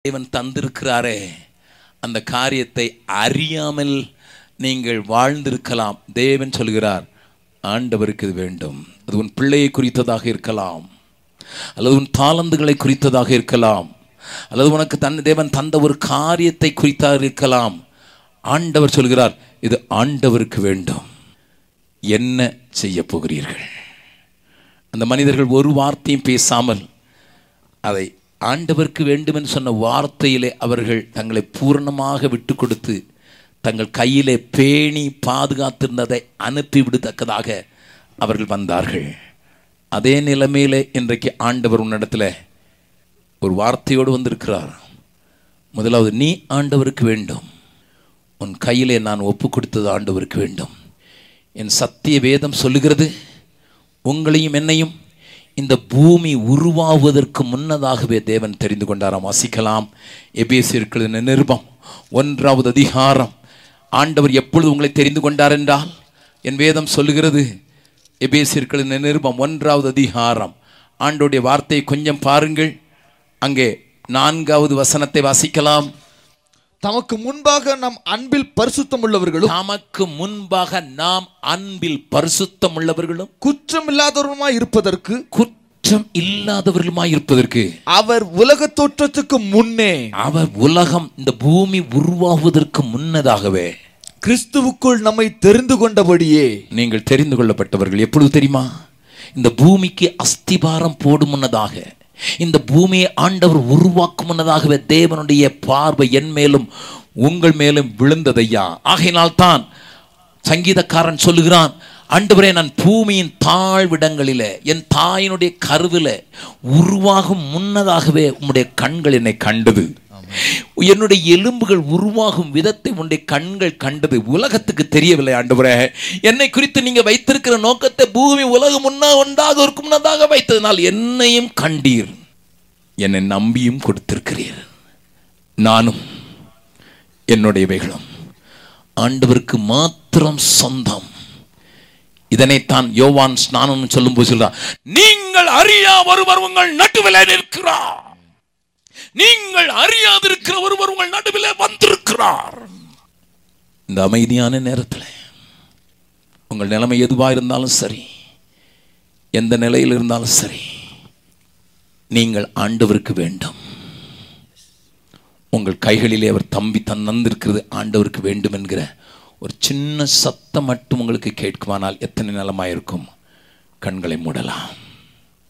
தேவன் தந்திருக்கிறாரே அந்த காரியத்தை அறியாமல் நீங்கள் வாழ்ந்திருக்கலாம் தேவன் சொல்கிறார் ஆண்டவருக்கு இது வேண்டும் அது உன் பிள்ளையை குறித்ததாக இருக்கலாம் அல்லது உன் தாளந்துகளை குறித்ததாக இருக்கலாம் அல்லது உனக்கு தன் தேவன் தந்த ஒரு காரியத்தை குறித்தாக இருக்கலாம் ஆண்டவர் சொல்கிறார் இது ஆண்டவருக்கு வேண்டும் என்ன செய்ய போகிறீர்கள் அந்த மனிதர்கள் ஒரு வார்த்தையும் பேசாமல் அதை ஆண்டவருக்கு வேண்டுமென்று சொன்ன வார்த்தையிலே அவர்கள் தங்களை பூரணமாக விட்டு கொடுத்து தங்கள் கையிலே பேணி பாதுகாத்திருந்ததை அனுப்பி விடத்தக்கதாக அவர்கள் வந்தார்கள் அதே நிலைமையிலே இன்றைக்கு ஆண்டவர் உன்னிடத்தில் ஒரு வார்த்தையோடு வந்திருக்கிறார் முதலாவது நீ ஆண்டவருக்கு வேண்டும் உன் கையிலே நான் ஒப்பு கொடுத்தது ஆண்டவருக்கு வேண்டும் என் சத்திய வேதம் சொல்லுகிறது உங்களையும் என்னையும் இந்த பூமி உருவாவதற்கு முன்னதாகவே தேவன் தெரிந்து கொண்டாராம் வாசிக்கலாம் எபேசியர்களின் நிருபம் ஒன்றாவது அதிகாரம் ஆண்டவர் எப்பொழுது உங்களை தெரிந்து கொண்டார் என்றால் என் வேதம் சொல்லுகிறது எபேசியர்களின் நிருபம் ஒன்றாவது அதிகாரம் ஆண்டோடைய வார்த்தையை கொஞ்சம் பாருங்கள் அங்கே நான்காவது வசனத்தை வாசிக்கலாம் தமக்கு முன்பாக நம் அன்பில் பரிசுத்தம் உள்ளவர்களும் தமக்கு முன்பாக நாம் அன்பில் பரிசுத்தம் உள்ளவர்களும் குற்றமில்லாதவருமாய் இருப்பதற்கு குற்றம் இல்லாதவர்களுமாய் இருப்பதற்கு அவர் உலக தோற்றத்துக்கு முன்னே அவர் உலகம் இந்த பூமி உருவாகுவதற்கு முன்னதாகவே கிறிஸ்துவுக்குள் நம்மை தெரிந்து கொண்டபடியே நீங்கள் தெரிந்து கொள்ளப்பட்டவர்கள் எப்பொழுது தெரியுமா இந்த பூமிக்கு அஸ்திபாரம் போடும் முன்னதாக இந்த பூமியை ஆண்டவர் உருவாக்கும் முன்னதாகவே தேவனுடைய பார்வை என் மேலும் உங்கள் மேலும் விழுந்ததையா ஆகையினால் தான் சங்கீதக்காரன் சொல்லுகிறான் ஆண்டவரே நான் பூமியின் தாழ்விடங்களிலே என் தாயினுடைய கருவில உருவாகும் முன்னதாகவே உம்முடைய கண்கள் என்னை கண்டது என்னுடைய எலும்புகள் உருவாகும் விதத்தை உன்னுடைய கண்கள் கண்டது உலகத்துக்கு தெரியவில்லை ஆண்டவரே என்னை குறித்து நீங்க வைத்திருக்கிற நோக்கத்தை பூமி உலகம் முன்னா உண்டாக முன்னதாக வைத்ததனால் என்னையும் கண்டீர் என்னை நம்பியும் கொடுத்திருக்கிறீர் நானும் என்னுடையவைகளும் ஆண்டவருக்கு மாத்திரம் சொந்தம் இதனைத்தான் யோவான் ஸ்நானம் சொல்லும்போது சொல்றார் நீங்கள் அறியா ஒருவர் உங்கள் நடுவில் நிற்கிறார் நீங்கள் அறியாதிருக்கிற ஒருவர் உங்கள் நடுவில் வந்திருக்கிறார் இந்த அமைதியான நேரத்தில் உங்கள் நிலைமை எதுவாக இருந்தாலும் சரி எந்த நிலையில் இருந்தாலும் சரி நீங்கள் ஆண்டவருக்கு வேண்டும் உங்கள் கைகளிலே அவர் தம்பி தந்திருக்கிறது ஆண்டவருக்கு வேண்டும் என்கிற ஒரு சின்ன சத்தம் மட்டும் உங்களுக்கு கேட்குமானால் எத்தனை நலமாயிருக்கும் கண்களை மூடலாம்